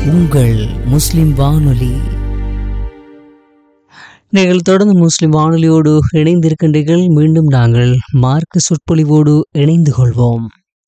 உங்கள் முஸ்லிம் வானொலி நீங்கள் தொடர்ந்து முஸ்லிம் வானொலியோடு இணைந்திருக்கின்றீர்கள் மீண்டும் நாங்கள் மார்க்க சொற்பொழிவோடு இணைந்து கொள்வோம்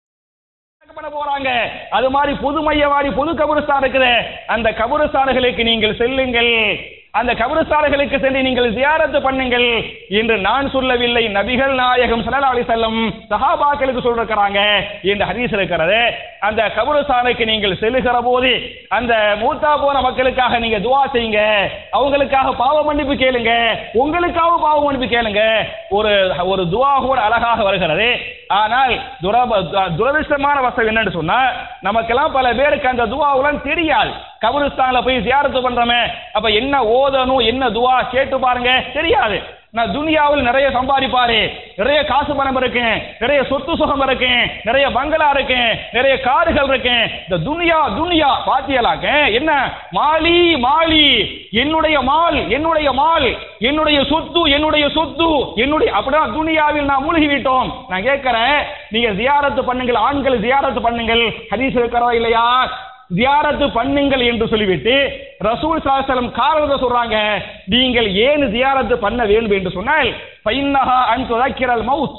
பண்ண போறாங்க அது மாதிரி புது மையவாடி புது கபுரஸ்தான் இருக்குது அந்த கபுரஸ்தான்களுக்கு நீங்கள் செல்லுங்கள் அந்த கபுரஸ்தான்களுக்கு சென்று நீங்கள் ஜியாரத்து பண்ணுங்கள் என்று நான் சொல்லவில்லை நபிகள் நாயகம் ஸல்லல்லாஹு அலைஹி வஸல்லம் சஹாபாக்களுக்கு சொல்லிருக்கிறாங்க இந்த ஹதீஸ் இருக்கிறது அந்த கபுரஸ்தானுக்கு நீங்கள் செல்லுகிற போது அந்த மூத்தா போன மக்களுக்காக நீங்க துவா செய்யுங்க அவங்களுக்காக பாவ மன்னிப்பு கேளுங்க உங்களுக்காக பாவ மன்னிப்பு கேளுங்க ஒரு ஒரு துவா கூட அழகாக வருகிறது ஆனால் துரப துரதிருஷ்டமான வசம் என்னன்னு சொன்னா நமக்கெல்லாம் பல பேருக்கு அந்த துவாவுலாம் தெரியாது கபருஸ்தான்ல போய் ஜியாரத்து பண்றோமே அப்ப என்ன ஓதணும் என்ன துவா கேட்டு பாருங்க தெரியாது நான் துனியாவில் நிறைய சம்பாதிப்பாரு நிறைய காசு பணம் இருக்கு நிறைய சொத்து சுகம் இருக்கு நிறைய பங்களா இருக்கு நிறைய கார்கள் இருக்கு இந்த துனியா துனியா பாத்தியலாக்க என்ன மாலி மாலி என்னுடைய மால் என்னுடைய மால் என்னுடைய சொத்து என்னுடைய சொத்து என்னுடைய அப்படிதான் துனியாவில் நான் மூழ்கி விட்டோம் நான் கேட்கிறேன் நீங்க ஜியாரத்து பண்ணுங்கள் ஆண்கள் ஜியாரத்து பண்ணுங்கள் ஹதீஸ் இருக்கிறதா இல்லையா ஜியாரத்து பண்ணுங்கள் என்று சொல்லிவிட்டு ரசூல் சாஸ்திரம் காரணத்தை சொல்றாங்க நீங்கள் ஏன் ஜியாரத்து பண்ண வேண்டும் என்று சொன்னால் பைன்னஹா அன் துதக்கிரல் மவுத்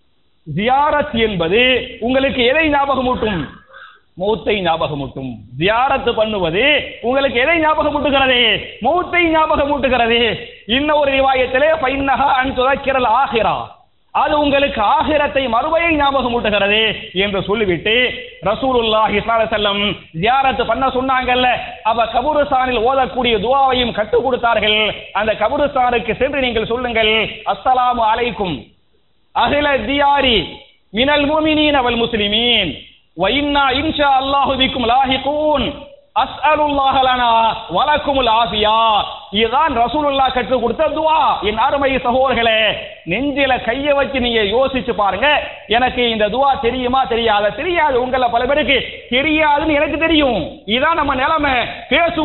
ஜியாரத் என்பது உங்களுக்கு எதை ஞாபகமூட்டும் மௌத்தை ஞாபகமூட்டும் ஜியாரத்து பண்ணுவது உங்களுக்கு எதை ஞாபகமூட்டுகிறது மௌத்தை ஞாபகமூட்டுகிறது இன்னும் ஒரு ரிவாயத்திலே பைன்னஹா அன் துதக்கிரல் ஆகிரா அது உங்களுக்கு ஆகிரத்தை மறுபடியை ஞாபகமூட்டுகிறது என்று சொல்லிவிட்டு ரசூலுல்லாஹி ஸல்லல்லாஹு அலைஹி வஸல்லம் ஜியாரத் பண்ண சொன்னாங்கல்ல அவ கபுருஸ்தானில் ஓதக்கூடிய துஆவையும் கற்றுக் கொடுத்தார்கள் அந்த கபுருஸ்தானுக்கு சென்று நீங்கள் சொல்லுங்கள் அஸ்ஸலாமு அலைக்கும் அஹ்ல தியாரி மினல் முஃமினீன வல் முஸ்லிமீன் வ இன்னா இன்ஷா அல்லாஹு பிக்கும் லாஹிகூன் அஸ்அலுல்லாஹ லனா வலக்குமுல் ஆஃபியா இதுதான் ரசூலுல்லாஹ் கற்றுக் கொடுத்த துஆ என் அருமை சகோதரர்களே நெஞ்சில கைய வச்சு நீங்க யோசிச்சு பாருங்க எனக்கு இந்த துஆ தெரியுமா தெரியாத தெரியாது உங்கள பல பேருக்கு தெரியாதுன்னு எனக்கு தெரியும் இதான் நம்ம நிலைமை பேசு